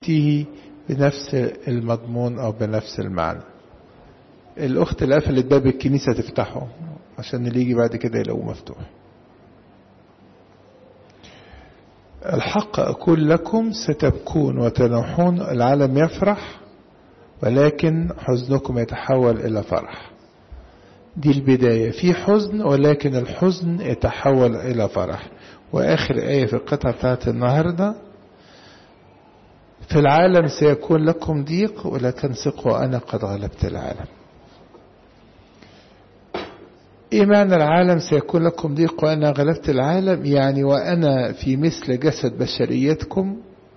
تنتهي بنفس المضمون أو بنفس المعنى الأخت اللي قفلت باب الكنيسة تفتحه عشان اللي يجي بعد كده يلاقوه مفتوح الحق أقول لكم ستبكون وتنوحون العالم يفرح ولكن حزنكم يتحول إلى فرح دي البداية في حزن ولكن الحزن يتحول إلى فرح وآخر آية في القطعة بتاعت النهاردة في العالم سيكون لكم ضيق ولكن ثقوا أنا قد غلبت العالم إيه معنى العالم سيكون لكم ضيق وأنا غلبت العالم يعني وأنا في مثل جسد بشريتكم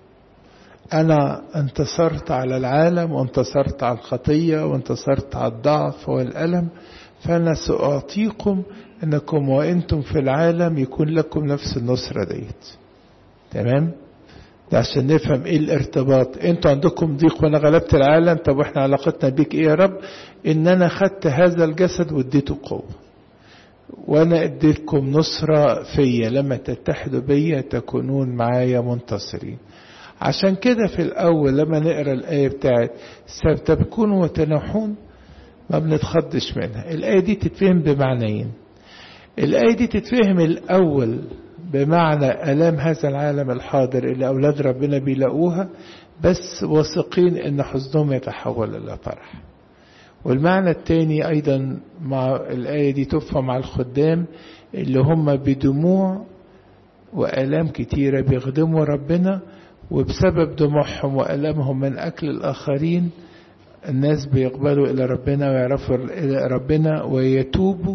أنا انتصرت على العالم وانتصرت على الخطية وانتصرت على الضعف والألم فأنا سأعطيكم أنكم وأنتم في العالم يكون لكم نفس النصرة ديت تمام ده عشان نفهم ايه الارتباط انتوا عندكم ضيق وانا غلبت العالم طب واحنا علاقتنا بيك ايه يا رب ان انا خدت هذا الجسد واديته قوه وانا اديتكم نصرة فيا لما تتحدوا بيا تكونون معايا منتصرين عشان كده في الاول لما نقرا الايه بتاعت ستبكون وتنحون ما بنتخضش منها الايه دي تتفهم بمعنيين الايه دي تتفهم الاول بمعنى الام هذا العالم الحاضر اللي اولاد ربنا بيلاقوها بس واثقين ان حزنهم يتحول الى فرح والمعنى الثاني أيضا مع الآية دي تفهم مع الخدام اللي هم بدموع وآلام كتيرة بيخدموا ربنا وبسبب دموعهم وآلامهم من أكل الآخرين الناس بيقبلوا إلى ربنا ويعرفوا إلى ربنا ويتوبوا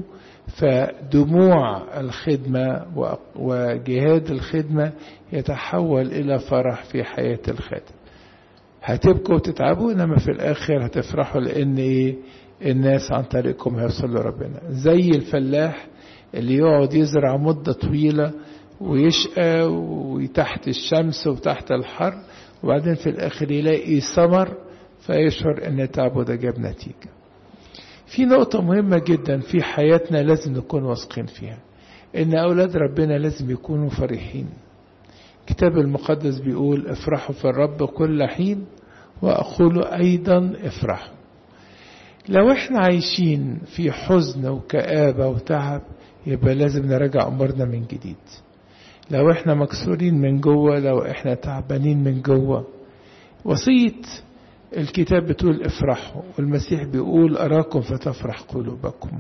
فدموع الخدمة وجهاد الخدمة يتحول إلى فرح في حياة الخادم هتبكوا وتتعبوا انما في الاخر هتفرحوا لان ايه الناس عن طريقكم هيوصلوا ربنا زي الفلاح اللي يقعد يزرع مدة طويلة ويشقى وتحت الشمس وتحت الحر وبعدين في الاخر يلاقي ثمر فيشعر ان تعبه ده جاب نتيجة في نقطة مهمة جدا في حياتنا لازم نكون واثقين فيها ان اولاد ربنا لازم يكونوا فرحين الكتاب المقدس بيقول افرحوا في الرب كل حين وأقول أيضا افرحوا لو احنا عايشين في حزن وكآبة وتعب يبقى لازم نراجع أمورنا من جديد لو احنا مكسورين من جوه لو احنا تعبانين من جوه وصية الكتاب بتقول افرحوا والمسيح بيقول أراكم فتفرح قلوبكم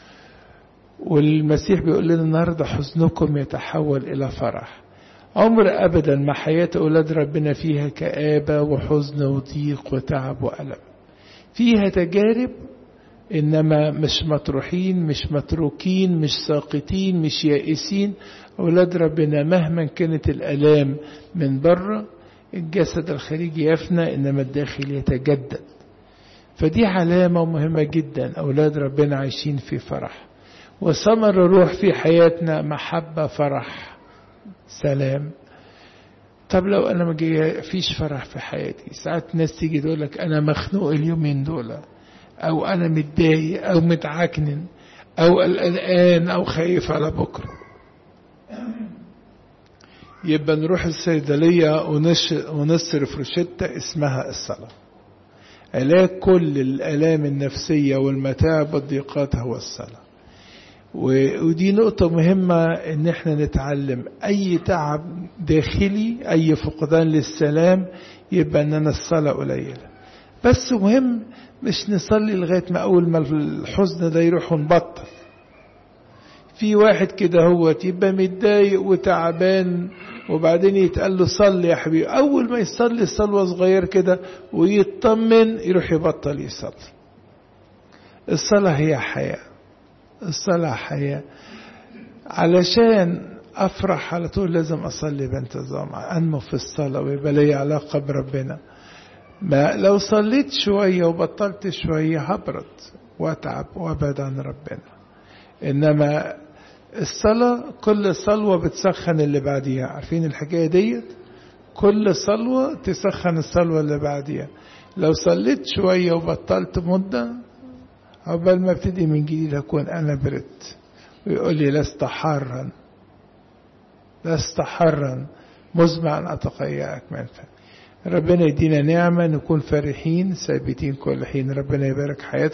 والمسيح بيقول لنا النهارده حزنكم يتحول إلى فرح عمر ابدا ما حياه اولاد ربنا فيها كابه وحزن وضيق وتعب والم فيها تجارب انما مش مطروحين مش متروكين مش ساقطين مش يائسين اولاد ربنا مهما كانت الالام من بره الجسد الخارجي يفنى انما الداخل يتجدد فدي علامه مهمه جدا اولاد ربنا عايشين في فرح وثمر الروح في حياتنا محبه فرح سلام طب لو انا ما فيش فرح في حياتي ساعات ناس تيجي تقول لك انا مخنوق اليومين دول او انا متضايق او متعكنن او قلقان او خايف على بكره يبقى نروح الصيدلية ونصرف روشتة اسمها الصلاة علاج كل الآلام النفسية والمتاعب والضيقات هو الصلاة ودي نقطة مهمة ان احنا نتعلم اي تعب داخلي اي فقدان للسلام يبقى اننا الصلاة قليلة بس مهم مش نصلي لغاية ما اول ما الحزن ده يروح ونبطل في واحد كده هو يبقى متضايق وتعبان وبعدين يتقال له صلي يا حبيبي اول ما يصلي صلوة صغير كده ويطمن يروح يبطل يصلي الصلاة هي حياه الصلاة حياة علشان أفرح على طول لازم أصلي بانتظام أنمو في الصلاة ويبقى لي علاقة بربنا ما لو صليت شوية وبطلت شوية هبرد وأتعب وأبعد عن ربنا إنما الصلاة كل صلوة بتسخن اللي بعديها عارفين الحكاية ديت كل صلوة تسخن الصلوة اللي بعديها لو صليت شوية وبطلت مدة عقبال ما ابتدي من جديد اكون انا برد ويقول لي لست حارا لست حارا مزمع ان اتقيأك منفى ربنا يدينا نعمة نكون فرحين ثابتين كل حين ربنا يبارك حياتكم